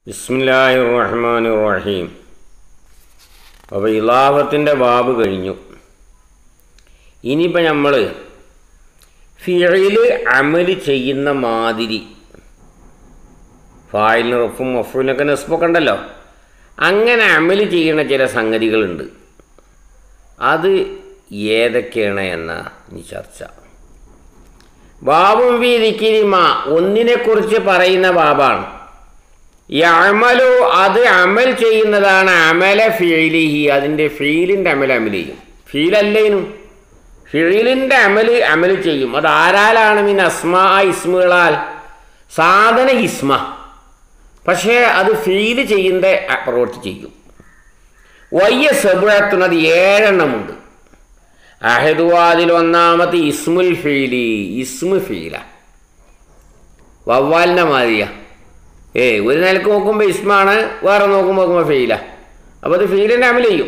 ബിസ്മില്ലാഹി റഹ്മാൻ റഹീം അപ്പോൾ ഇലാഫത്തിൻ്റെ ബാബ് കഴിഞ്ഞു ഇനിയിപ്പോൾ നമ്മൾ ഫിഴയിൽ അമല് ചെയ്യുന്ന മാതിരി ഫായിലിന് റഫും മഫൂലിനൊക്കെ നെസ്പൊക്കെ ഉണ്ടല്ലോ അങ്ങനെ അമല് ചെയ്യുന്ന ചില സംഗതികളുണ്ട് അത് ഏതൊക്കെയാണ് എന്ന ഈ ചർച്ച ബാബും വീതിക്കിരിമ ഒന്നിനെക്കുറിച്ച് പറയുന്ന ബാബാണ് യമലു അത് അമൽ ചെയ്യുന്നതാണ് അമല ഫീലിഹി അതിൻ്റെ ഫീലിൻ്റെ അമൽ അമൽ ചെയ്യും ഫീലല്ലേനും ഫീലിൻ്റെ അമല് അമൽ ചെയ്യും അത് ആരാലാണ് മീൻ അസ്മാ ഇസ്മുകളാൽ സാധന ഇസ്മ പക്ഷേ അത് ഫീല് ചെയ്യുന്ന പ്രവൃത്തി ചെയ്യും വയ്യ സെബുഴത്തുന്നത് ഏഴെണ്ണമുണ്ട് അഹദു അതിൽ ഒന്നാമത്തെ ഇസ്മുൽ ഫീലി ഇസ്മു ഫീല വവ്വാലിൻ്റെ മാതിരിയ ഏ ഒരു നിലക്ക് നോക്കുമ്പോൾ ഇസ്മാണ് വേറെ നോക്കുമ്പോൾ നോക്കുമ്പോൾ ഫെയില അപ്പോൾ അത് ഫെയിലിൻ്റെ അമൽ ചെയ്യും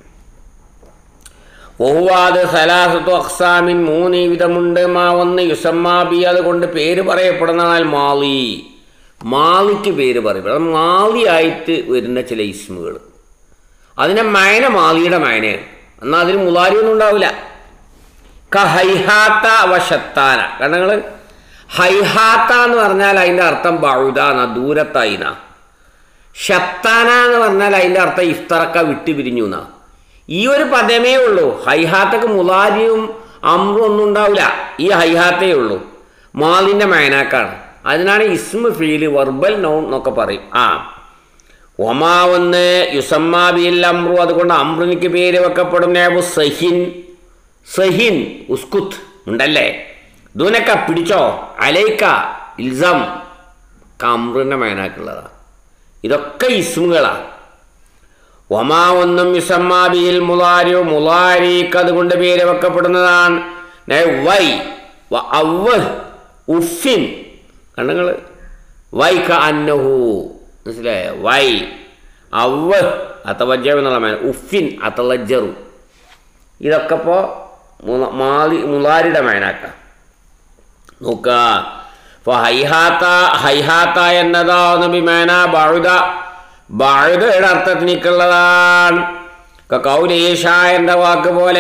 ഒഹുവാദ് സലാസത്തു അക്സാമിൻ മൂന്ന് വിധമുണ്ട് മാ ഒന്ന് യുസമ്മാബി അതുകൊണ്ട് പേര് പറയപ്പെടുന്നാൽ മാലി മാലിക്ക് പേര് പറയപ്പെടും മാലി ആയിട്ട് വരുന്ന ചില ഇസ്മുകൾ അതിനെ മയന മാലിയുടെ മയനയാണ് എന്നാൽ അതിന് മുതാരിയൊന്നും ഉണ്ടാവില്ല ക ഹൈഹാത്ത വശത്താന കാരണം നിങ്ങൾ ഹൈഹാത്ത എന്ന് പറഞ്ഞാൽ അതിൻ്റെ അർത്ഥം ബഴുതാന്ന ദൂരത്തായിന ഷത്താന എന്ന് പറഞ്ഞാൽ അതിൻ്റെ അർത്ഥം ഇഫ്തറക്ക വിട്ടുപിരിഞ്ഞു എന്നാ ഈ ഒരു പദമേ ഉള്ളൂ ഹൈഹാത്തക്ക് മുലാരിയും അമ്രും ഒന്നും ഉണ്ടാവില്ല ഈ ഹൈഹാത്തേ ഉള്ളൂ മാലിൻ്റെ മയനാക്കാണ് അതിനാണ് ഇസ്മ ഫീല് വെർബൽ നൗൺ എന്നൊക്കെ പറയും ആ ഒമാവെന്ന് യുസമ്മാബിയിൽ അമ്രു അതുകൊണ്ട് അമ്രുനിക്ക് പേര് വെക്കപ്പെടും നേബു സഹിൻ സഹിൻ ഉസ്കുത്ത് ഉണ്ടല്ലേ ദൂനക്ക പിടിച്ചോ അലൈക്ക ഇൽസം കമ്രിൻ്റെ മേനാക്കുള്ളതാ ഇതൊക്കെ ഇസ്മുകളാണ് ഒമാ ഒന്നും യുസമ്മാബിയിൽ മുലാരിയോ മുലാരിക്ക് അതുകൊണ്ട് പേര് വെക്കപ്പെടുന്നതാണ് നേ വൈ വ അവ്വ് ഉഫിൻ കണ്ണങ്ങൾ വൈക അന്നഹു മനസ്സിലായോ വൈ അവ്വ് അത്തവജ്ജം എന്നുള്ള മേന ഉഫിൻ അത്തലജ്ജറു ഇതൊക്കെ ഇപ്പോൾ മാലി മുലാരിയുടെ മേനാക്കാം നോക്ക അപ്പോൾ ഹൈഹാത്ത ഹൈഹാത്ത എന്നതാവുന്ന ബിമേന ബഴുത ബഴുതയുടെ അർത്ഥത്തിനിക്കുള്ളതാണ് കൗലേഷ എന്ന വാക്ക് പോലെ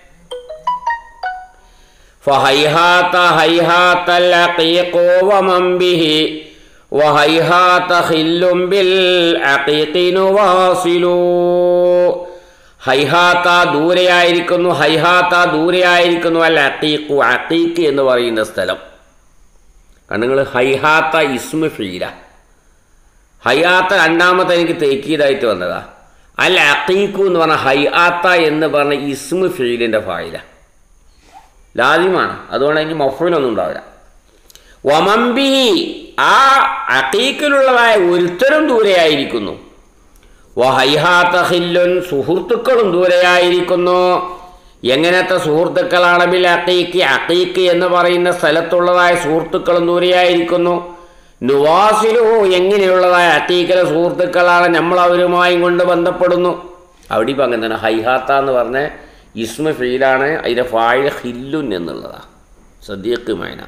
فهيهات هيهات العقيق ومن به وهيهات خل بالعقيق نواصل ഹൈഹാത്ത ദൂരെയായിരിക്കുന്നു ഹൈഹാത്ത ദൂരെയായിരിക്കുന്നു അല്ല അക്കീഖു അക്കീക്ക് എന്ന് പറയുന്ന സ്ഥലം കണ്ണുങ്ങൾ ഹൈഹാത്ത ഇസ്മു ഫീല ഹൈയാത്ത രണ്ടാമത്തെ എനിക്ക് തേക്കീതായിട്ട് വന്നതാ അല്ല അക്കീഖു എന്ന് പറഞ്ഞ ഹൈയാത്ത എന്ന് പറഞ്ഞ ഇസ്മു ഫീലിൻ്റെ ഫായില ലാദിമാണ് അതുകൊണ്ട് അതിന് മഫൂലൊന്നും ഉണ്ടാവില്ല വമമ്പി ആ അക്കീക്കിലുള്ളതായ ഒരുത്തരും ദൂരെയായിരിക്കുന്നു വഹൈഹാത്തഹില്ലുൻ സുഹൃത്തുക്കളും ദൂരെയായിരിക്കുന്നു എങ്ങനത്തെ സുഹൃത്തുക്കളാണ് ബിൽ അക്കീക്ക് അക്കീക്ക് എന്ന് പറയുന്ന സ്ഥലത്തുള്ളതായ സുഹൃത്തുക്കളും ദൂരെയായിരിക്കുന്നു നുവാസിലു എങ്ങനെയുള്ളതായ അക്കീക്കിലെ സുഹൃത്തുക്കളാണ് നമ്മൾ അവരുമായും കൊണ്ട് ബന്ധപ്പെടുന്നു അവിടെ ഇപ്പം അങ്ങനെ തന്നെ ഹൈഹാത്ത എന്ന് പറഞ്ഞ ഇസ്മ ഫീലാണ് അതിൻ്റെ ഫായിൽ ഹില്ലുൻ എന്നുള്ളതാണ് സദ്യക്ക് മേന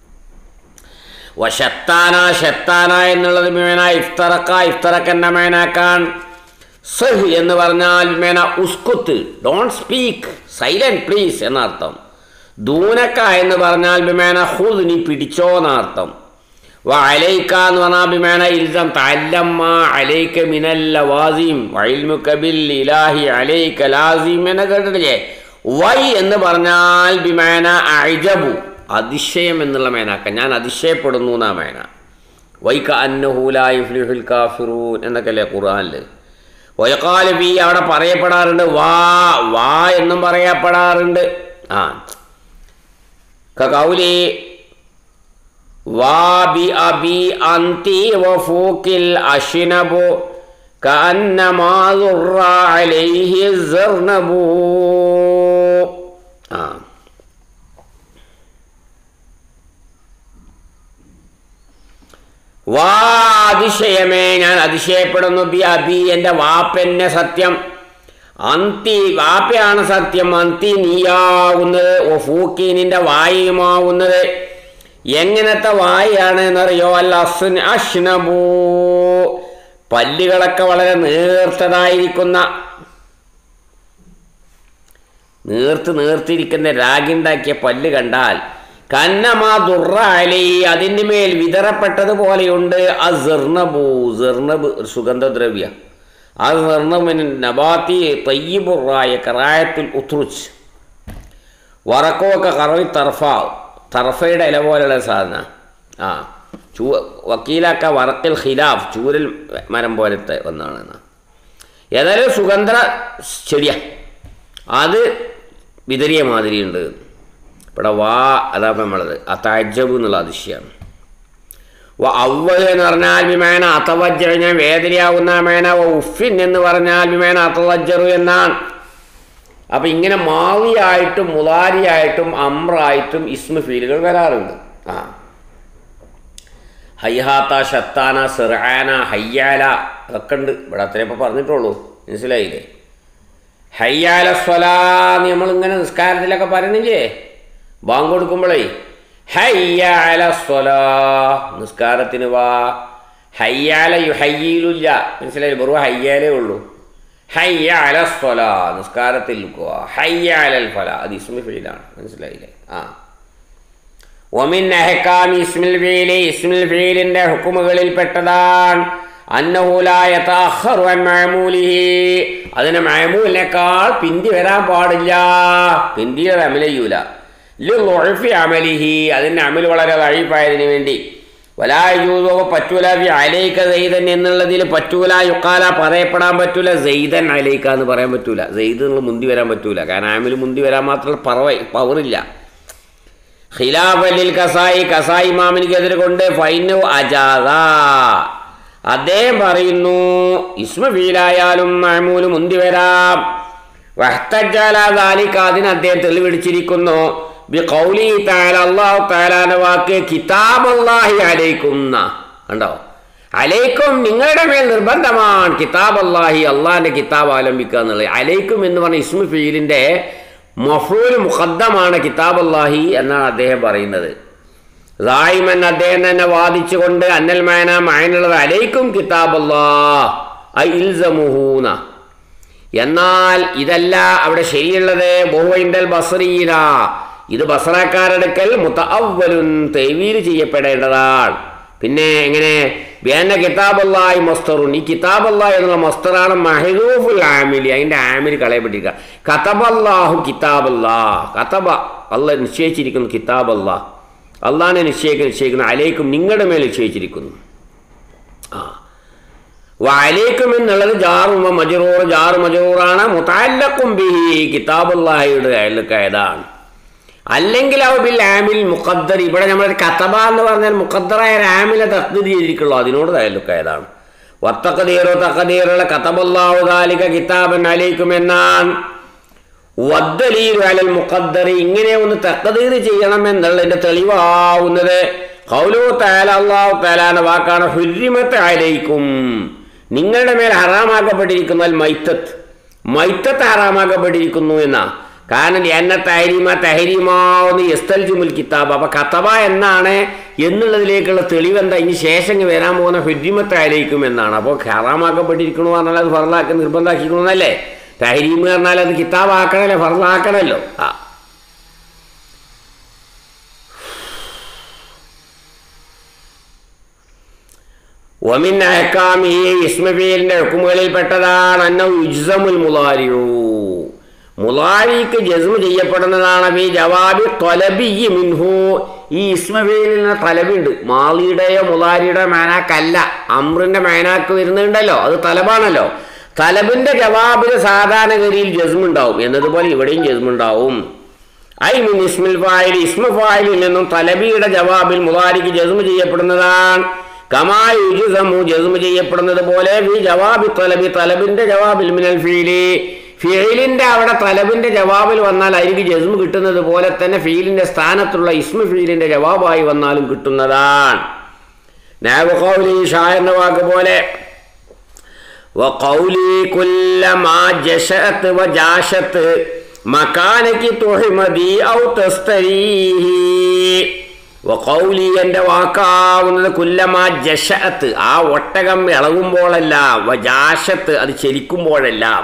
വശത്താന ഷത്താന എന്നുള്ളത് മേന ഇഫ്തറക്ക ഇഫ്തറക്കൻ്റെ മേനാക്കാൻ സഹ് എന്ന് പറഞ്ഞാൽ മേന ഉസ്കുത്ത് ഡോണ്ട് സ്പീക്ക് സൈലന്റ് പ്ലീസ് എന്നർത്ഥം ദൂനക്ക എന്ന് പറഞ്ഞാൽ ബിമേന ഹുദ് നീ പിടിച്ചോ എന്നർത്ഥം വ അലൈക്ക എന്ന് പറഞ്ഞാൽ ബിമേന ഇൽസം തല്ലമ്മ അലൈക്ക മിനല്ല വാസിം വൈൽമുക്ക ബിൽ ഇലാഹി അലൈക്ക ലാസിം എന്ന് കേട്ടിട്ടില്ലേ വൈ എന്ന് പറഞ്ഞാൽ ബിമേന അജബു അതിശയം എന്നുള്ള മേനാക്ക ഞാൻ അതിശയപ്പെടുന്നു എന്നാ മേന വൈക്ക അന്നഹൂലായി ഫ്ലിഹുൽ കാഫിറൂൻ എന്നൊക്കെ അല്ലേ ഖുർആനിൽ ഒയക്കാല് ബി അവിടെ പറയപ്പെടാറുണ്ട് വാ വാ എന്നും പറയപ്പെടാറുണ്ട് ആ കൗലി വാ ബി അബി അന്തി വഫൂക്കിൽ അഷിനബു كأنما ذر عليه الزرنب ആ വാ അതിശയമേ ഞാൻ അതിശയപ്പെടുന്നു ബി അബി എൻ്റെ വാപ്പന്നെ സത്യം അന്തി വാപ്പയാണ് സത്യം അന്തി നീയാവുന്നത് ഓ ഫൂക്കി നിന്റെ വായയുമാവുന്നത് എങ്ങനത്തെ വായാണ് എന്നറിയോ അല്ല അസ്ന അഷ്നബൂ പല്ലുകളൊക്കെ വളരെ നേർത്തതായിരിക്കുന്ന നേർത്ത് നേർത്തിരിക്കുന്ന രാഗിണ്ടാക്കിയ പല്ല് കണ്ടാൽ കന്നമാ ദുറ അലി അതിൻ്റെ മേൽ വിതറപ്പെട്ടതുപോലെയുണ്ട് ആ സിർണബു സിർണബ് ഒരു സുഗന്ധദ്രവ്യ ആ സിർണബിന് നബാത്തി തയ്യബുറായ കറായത്തിൽ ഉത്രുച്ച് വറക്കമൊക്കെ കറവി തർഫ തർഫയുടെ ഇല പോലെയുള്ള സാധന ആ ചൂ വക്കീലാക്ക വറക്കിൽ ഖിലാഫ് ചൂരൽ മരം പോലത്തെ ഒന്നാണ് ഏതായാലും സുഗന്ധ ചെടിയ അത് വിതറിയ മാതിരിയുണ്ട് ഇവിടെ വാ അതാ നമ്മളത് അതാജബ് എന്നുള്ള അതിശയാണ് വ അവ്വൽ എന്ന് പറഞ്ഞാൽ വിമേന അത്തവജ്ജ ഞാൻ വേദനയാവുന്ന മേന വ ഉഫിൻ എന്ന് പറഞ്ഞാൽ വിമേന അത്തവജ്ജറു എന്നാണ് അപ്പം ഇങ്ങനെ മാവിയായിട്ടും മുലാരിയായിട്ടും അമ്രായിട്ടും ഇസ്മ ഫീലുകൾ വരാറുണ്ട് ആ ഹയ്യാത്ത ഷത്താന സിറാന ഹയ്യാല അതൊക്കെ ഉണ്ട് ഇവിടെ അത്രേ ഇപ്പോൾ പറഞ്ഞിട്ടുള്ളൂ മനസ്സിലായില്ലേ ഹയ്യാല സ്വലാ നമ്മളിങ്ങനെ നിസ്കാരത്തിലൊക്കെ പറയുന്നില്ലേ ബാങ്ക് കൊടുക്കുമ്പോഴേ ഹയ്യാല സ്വലാ നിസ്കാരത്തിന് വാ ഹയ്യാല ഹയ്യയിലില്ല മനസ്സിലായില്ലേ വെറും ഹയ്യാലേ ഉള്ളൂ ഹയ്യാല സ്വലാ നിസ്കാരത്തിൽ നിൽക്കുക ഹയ്യാലൽ ഫല അത് ഇസ്മി ഫീലാണ് മനസ്സിലായില്ലേ ആ ഒമിൻ അഹക്കാം ഇസ്മിൽ ഫീലി ഇസ്മിൽ ഫീലിൻ്റെ ഹുക്കുമുകളിൽ പെട്ടതാണ് അന്നഹുലായ അതിന് മഴമൂലിനേക്കാൾ പിന്തി വരാൻ പാടില്ല പിന്തിയുടെ അമലയ്യൂല ലുഫി അമലിഹി അതിൻ്റെ അമൽ വളരെ വഴിപ്പായതിന് വേണ്ടി വലായൂതോ പറ്റൂല വി അലൈക്ക സെയ്തൻ എന്നുള്ളതിൽ പറ്റൂല യുക്കാല പറയപ്പെടാൻ പറ്റൂല സെയ്തൻ അലൈക്ക എന്ന് പറയാൻ പറ്റൂല സെയ്ത് എന്നുള്ള മുന്തി വരാൻ പറ്റൂല കാരണം ആമിൽ മുന്തി വരാൻ മാത്രം പറവ പവറില്ല ഖിലാഫലിൽ കസായി കസായി മാമിനിക്കെതിരെ കൊണ്ട് ഫൈനു അജാദ അദ്ദേഹം പറയുന്നു ഇസ്മഫീലായാലും മഹമൂല് മുന്തി വരാം വഹ്തജാലിക്ക് അതിന് അദ്ദേഹം തെളിവിടിച്ചിരിക്കുന്നു ബി കൗലി താല അള്ളാഹു താലാന്റെ വാക്ക് കിതാബ് അള്ളാഹി അലൈക്കുന്ന കണ്ടോ അലൈക്കും നിങ്ങളുടെ മേൽ നിർബന്ധമാണ് കിതാബ് അള്ളാഹി അള്ളാഹിന്റെ കിതാബ് ആലംബിക്കുക എന്നുള്ളത് അലൈക്കും എന്ന് പറഞ്ഞ ഇസ്മു ഫീലിന്റെ മഫൂൽ മുഖദ്ദമാണ് കിതാബ് അള്ളാഹി എന്നാണ് അദ്ദേഹം പറയുന്നത് ദായിമൻ അദ്ദേഹം തന്നെ വാദിച്ചുകൊണ്ട് അന്നൽ മാന മായനുള്ളത് അലൈക്കും കിതാബ് അല്ലാഹൂന എന്നാൽ ഇതല്ല അവിടെ ശരിയുള്ളത് ബഹുവൈൻഡൽ ബസറീന ഇത് ബസറക്കാരെടുക്കൽ മുത്തവലുൻ തെവീൽ ചെയ്യപ്പെടേണ്ടതാണ് പിന്നെ എങ്ങനെ വേന കിതാബല്ലായി മസ്തറുൻ ഈ കിതാബല്ലാ എന്നുള്ള മസ്തറാണ് മഹദൂഫുൽ ആമിലി അതിൻ്റെ ആമിൽ കളയപ്പെട്ടിരിക്കുക കതബല്ലാഹു കിതാബല്ലാ കതബ അല്ല നിശ്ചയിച്ചിരിക്കുന്നു കിതാബല്ലാ അള്ളാഹിനെ നിശ്ചയിക്കുന്ന നിശ്ചയിക്കുന്ന അലേക്കും നിങ്ങളുടെ മേൽ നിശ്ചയിച്ചിരിക്കുന്നു ആ വലൈക്കും എന്നുള്ളത് ജാറും മജറൂർ ജാറു മജറൂറാണ് മുത്താലക്കും ബിഹി കിതാബുല്ലാഹിയുടെ അയൽക്കായതാണ് അല്ലെങ്കിൽ അവ ബിൽ ആമിൽ മുഖദ്ദർ ഇവിടെ നമ്മൾ കത്തബ എന്ന് പറഞ്ഞാൽ മുഖദ്ദറായ ആമിലെ തക്തിരി ചെയ്തിരിക്കുള്ളൂ അതിനോട് അയൽക്കായതാണ് വത്തക്കതീറോ തക്കതീറുള്ള കത്തബല്ലാഹു ദാലിക കിതാബൻ അലൈക്കും എന്നാണ് വദ്ദലീൽ അലൽ മുഖദ്ദർ ഇങ്ങനെ ഒന്ന് തക്കതീർ ചെയ്യണം എന്നുള്ളതിന്റെ തെളിവാവുന്നത് കൗലു താല അള്ളാഹു താലാന്റെ വാക്കാണ് ഹുരിമത്ത് അലൈക്കും നിങ്ങളുടെ മേൽ ഹറാമാക്കപ്പെട്ടിരിക്കുന്ന മൈത്തത്ത് മൈത്തത്ത് ഹറാമാക്കപ്പെട്ടിരിക്കുന്നു എന്നാ കാരണം എന്ന തഹരീമ തഹരീമാവുന്ന എസ്തൽ ജുമുൽ കിതാബ് അപ്പൊ കത്തബ എന്നാണ് എന്നുള്ളതിലേക്കുള്ള തെളിവെന്താ ഇനി ശേഷം വരാൻ പോകുന്ന ഹുരിമത്ത് ആയിരിക്കും എന്നാണ് അപ്പോൾ ഹറാമാക്കപ്പെട്ടിരിക്കണു പറഞ്ഞാൽ അത് ഫറലാക്കി നിർബന്ധമാക്കിക്കണമെന്നല്ലേ തഹരീം പറഞ്ഞാൽ അത് കിതാബ് ആക്കണല്ലേ ഫറലാക്കണല്ലോ ആ ഒമിൻ അഹക്കാമി ഇസ്മഫീലിന്റെ ഹുക്കുമുകളിൽ പെട്ടതാണ് അന്ന ഉജ്സമുൽ മുലാരിയു മുലാരിക്ക് ജസ്മ ചെയ്യപ്പെടുന്നതാണ് ഈ ജവാബി തൊലബി മിൻഹു ഈ ഇസ്മഫീലിന് തലബുണ്ട് മാളിയുടെയോ മുലാരിയുടെയോ മേനാക്കല്ല അമ്രിന്റെ മേനാക്ക് വരുന്നുണ്ടല്ലോ അത് തലബാണല്ലോ തലബിന്റെ ജവാബിന് സാധാരണഗതിയിൽ ജസ്മുണ്ടാവും എന്നതുപോലെ ഇവിടെയും ജസ്മുണ്ടാവും ഐ മീൻ ഇസ്മിൽ ഫായിൽ ഇസ്മ ഫായിലിൽ നിന്നും തലബിയുടെ ജവാബിൽ മുലാരിക്ക് ജസ്മ ചെയ്യപ്പെടുന്നതാണ് കമായി ഉജുസമു ജസ്മ ചെയ്യപ്പെടുന്നത് പോലെ വി ജവാബി തലബി തലബിന്റെ ജവാബിൽ മിനൽ ഫീലി ഫീലിന്റെ അവിടെ തലബിന്റെ ജവാബിൽ വന്നാൽ അരികെ ജസ്മ കിട്ടുന്നത് പോലെ തന്നെ ഫീലിന്റെ സ്ഥാനത്തുള്ള ഇസ്മ ഫീലിന്റെ ജവാബായി വന്നാലും കിട്ടുന്നതാണ് നാബുഖൗലി ഷായറിന്റെ വാക്ക് പോലെ وقولي كلما جشأت وجاشت مكانك تحمدي أو تستريه വഖൗലി എൻ്റെ വാക്കാവുന്നത് കുല്ലമാ ജഷഅത്ത് ആ ഒട്ടകം ഇളകുമ്പോഴെല്ലാം വജാഷത്ത് അത് ചലിക്കുമ്പോഴെല്ലാം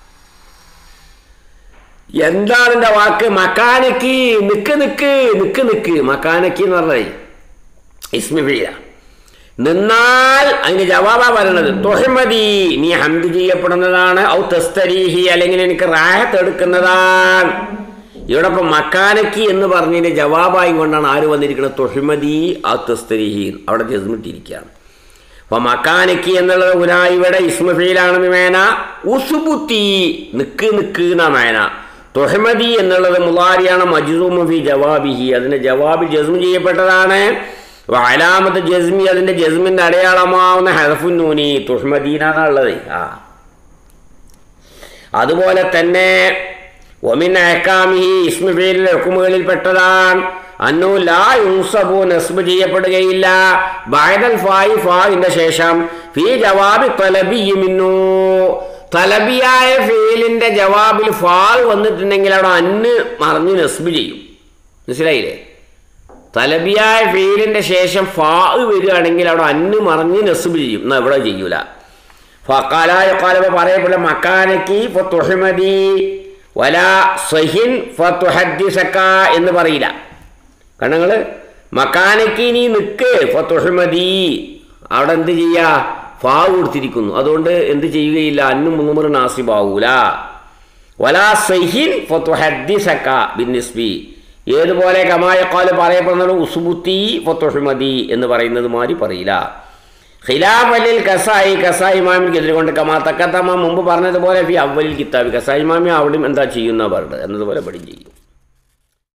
എന്താണ് എൻ്റെ വാക്ക് മക്കാനക്കി നിക്ക് നിക്ക് നിക്ക് നിക്ക് മക്കാനക്കി എന്ന് പറഞ്ഞത് ഇസ്മിഫിയ നിന്നാൽ അതിന് ജവാബാ പറയണത് തൊഹമതി നീ ഹന്ത് ചെയ്യപ്പെടുന്നതാണ് ഔ തസ്തരീഹി അല്ലെങ്കിൽ എനിക്ക് റാഹത്ത് എടുക്കുന്നതാണ് ഇവിടെ ഇപ്പം മക്കാനക്കി എന്ന് പറഞ്ഞതിന്റെ ജവാബായും കൊണ്ടാണ് ആര് വന്നിരിക്കുന്നത് തൊഹിമതി ഔ തസ്തരീഹി അവിടെ ജസ്മിട്ടിരിക്കുകയാണ് അപ്പൊ മക്കാനക്കി എന്നുള്ളത് ഉനാ ഇവിടെ ഇസ്മഫീലാണ് വിമേന ഉസുബുത്തി നിക്ക് നിക്ക് എന്ന മേന തൊഹമതി എന്നുള്ളത് മുലാരിയാണ് മജ്സൂമഫി ജവാബിഹി അതിന്റെ ജവാബിൽ ജസ്മു ചെയ്യപ്പെട്ടതാണ് അലാമത്ത് ജസ്മി അതിന്റെ ജസ്മിന്റെ അടയാളമാവുന്ന ഹെഫുൻ നൂനി തുഷ്മദീനാണുള്ളത് ആ അതുപോലെ തന്നെ ഒമിൻ അഹക്കാമിഹി ഇസ്മിഫീലിലെ ഹുക്കുമുകളിൽ പെട്ടതാണ് അന്നു ലാ യുൻസബു നസ്ബ് ചെയ്യപ്പെടുകയില്ല ബഅദൽ ഫായി ഫാഇന്റെ ശേഷം ഫീ ജവാബി തലബിയി മിന്നു തലബിയായ ഫീലിന്റെ ജവാബിൽ ഫാൽ വന്നിട്ടുണ്ടെങ്കിൽ അവിടെ അന്ന് മറിഞ്ഞ് നസ്ബ് ചെയ്യും മനസ്സിലായില്ലേ തലബിയായ ഫീലിന്റെ ശേഷം ഫാ വരികയാണെങ്കിൽ അവിടെ അന്ന് മറിഞ്ഞ് നസ്ബ് ചെയ്യും എന്നാൽ ഇവിടെ ചെയ്യൂല ഫക്കാലായ കാലമ പറയപ്പെടുന്ന മക്കാനക്കി ഫത്തുഹമദി വല സഹിൻ ഫത്തുഹദ്ദിസക്ക എന്ന് പറയില്ല കാരണം നിങ്ങൾ മക്കാനക്കി നീ നിൽക്ക് ഫത്തുഹമദി അവിടെ എന്ത് ചെയ്യുക ഫാ കൊടുത്തിരിക്കുന്നു അതുകൊണ്ട് എന്ത് ചെയ്യുകയില്ല അന്നും മുന്നൂറ് നാസിബാവൂല വലാ സഹിൻ ഫത്തുഹദ്ദിസക്ക ബിന്നിസ്ബി ഏതുപോലെ കമായക്കാല് പറയപ്പെടുന്നത് ഉസുബുത്തി ഫത്തുഹമദി എന്ന് പറയുന്നത് മാതിരി പറയില്ല ഖിലാഫ് അലിൽ കസായി കസായി ഇമാമിക്ക് എതിരുകൊണ്ട് കമാ തക്കത്തമ്മ മുമ്പ് പറഞ്ഞതുപോലെ ഫി അവലിൽ കിതാബ് കസായി ഇമാമി അവിടെയും എന്താ ചെയ്യുന്ന പറഞ്ഞത് എന്നതുപോലെ പഠിക്കും ചെയ്യും